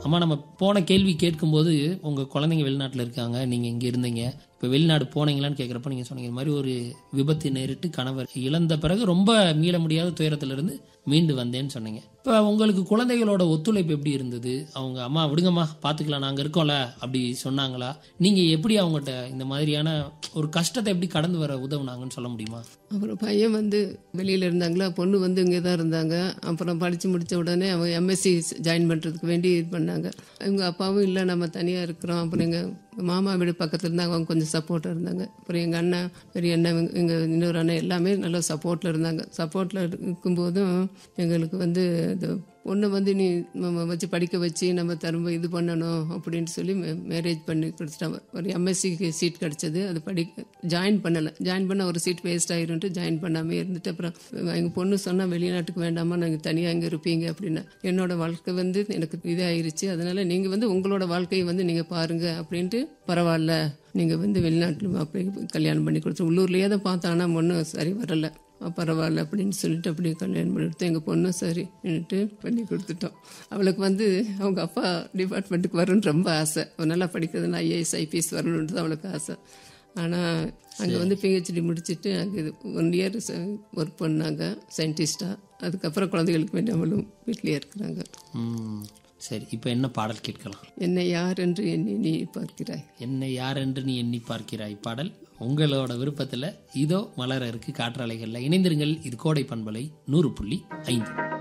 அம்மா நம்ம போன கேள்வி கேட்கும்போது உங்க குழந்தைங்க வெளிநாட்டுல இருக்காங்க நீங்க இங்க இருந்தீங்க இப்ப வெளிநாடு போனீங்களான்னு கேட்குறப்ப நீங்க சொன்னீங்க இந்த மாதிரி ஒரு விபத்து நேரிட்டு கணவர் இழந்த பிறகு ரொம்ப மீள முடியாத துயரத்திலிருந்து மீண்டு வந்தேன்னு சொன்னீங்க இப்ப உங்களுக்கு குழந்தைகளோட ஒத்துழைப்பு எப்படி இருந்தது அவங்க அம்மா விடுங்கம்மா பாத்துக்கலாம் நாங்க இருக்கோம்ல அப்படி சொன்னாங்களா நீங்க எப்படி அவங்ககிட்ட இந்த மாதிரியான ஒரு கஷ்டத்தை எப்படி கடந்து வர உதவுனாங்கன்னு சொல்ல முடியுமா அப்புறம் பையன் வந்து வெளியில் இருந்தாங்களா பொண்ணு வந்து இங்கே தான் இருந்தாங்க அப்புறம் படித்து முடித்த உடனே அவங்க எம்எஸ்சி ஜாயின் பண்ணுறதுக்கு வேண்டி இது பண்ணாங்க இவங்க அப்பாவும் இல்லை நம்ம தனியாக இருக்கிறோம் அப்புறம் எங்கள் மாமா வீடு பக்கத்தில் இருந்தாங்க அவங்க கொஞ்சம் சப்போர்ட்டாக இருந்தாங்க அப்புறம் எங்கள் அண்ணன் பெரிய அண்ணன் எங்கள் இன்னொரு அண்ணன் எல்லாமே நல்லா சப்போர்ட்டில் இருந்தாங்க சப்போர்ட்டில் இருக்கும்போதும் எங்களுக்கு வந்து இது பொண்ணை வந்து நீ நம்ம வச்சு படிக்க வச்சு நம்ம திரும்ப இது பண்ணணும் அப்படின்னு சொல்லி மேரேஜ் பண்ணி கொடுத்துட்டாங்க ஒரு எம்எஸ்சிக்கு சீட் கிடச்சது அது படிக்க ஜாயின் பண்ணலை ஜாயின் பண்ண ஒரு சீட் வேஸ்ட் ஆயிரும்ட்டு ஜாயின் பண்ணாமே இருந்துட்டு அப்புறம் எங்கள் பொண்ணு சொன்னால் வெளிநாட்டுக்கு வேண்டாமா நாங்கள் தனியாக இங்கே இருப்பீங்க அப்படின்னா என்னோட வாழ்க்கை வந்து எனக்கு இதாயிருச்சு அதனால நீங்கள் வந்து உங்களோட வாழ்க்கையை வந்து நீங்கள் பாருங்க அப்படின்ட்டு பரவாயில்ல நீங்கள் வந்து வெளிநாட்டில் அப்படி கல்யாணம் பண்ணி கொடுத்து உள்ளூர்லேயே தான் பார்த்தோம் ஆனால் ஒன்றும் சரி வரலை பரவாயில்ல அப்படின்னு சொல்லிட்டு அப்படியே கல்யாணம் பண்ணி கொடுத்து எங்கள் பொண்ணும் சரின்ட்டு பண்ணி கொடுத்துட்டோம் அவளுக்கு வந்து அவங்க அப்பா டிபார்ட்மெண்ட்டுக்கு வரணும்னு ரொம்ப ஆசை அவ நல்லா படிக்கிறதுனா ஐஏஎஸ் ஐபிஎஸ் வரணுன்றது அவளுக்கு ஆசை ஆனால் அங்கே வந்து பிஹெச்டி முடிச்சுட்டு அங்கே இது ஒன் இயர் ஒர்க் பண்ணாங்க சயின்டிஸ்டாக அதுக்கப்புறம் குழந்தைகளுக்கு வேண்டி அவளும் வீட்லேயே இருக்கிறாங்க ம், சரி இப்போ என்ன பாடல் கேட்கலாம் என்னை யார் என்று எண்ணி நீ பார்க்கிறாய் என்னை யார் என்று நீ எண்ணி பார்க்கிறாய் பாடல் உங்களோட விருப்பத்தில் இதோ மலர இருக்கு காற்றாலைகளில் இணைந்திருங்கள் இது கோடை பண்பலை நூறு புள்ளி ஐந்து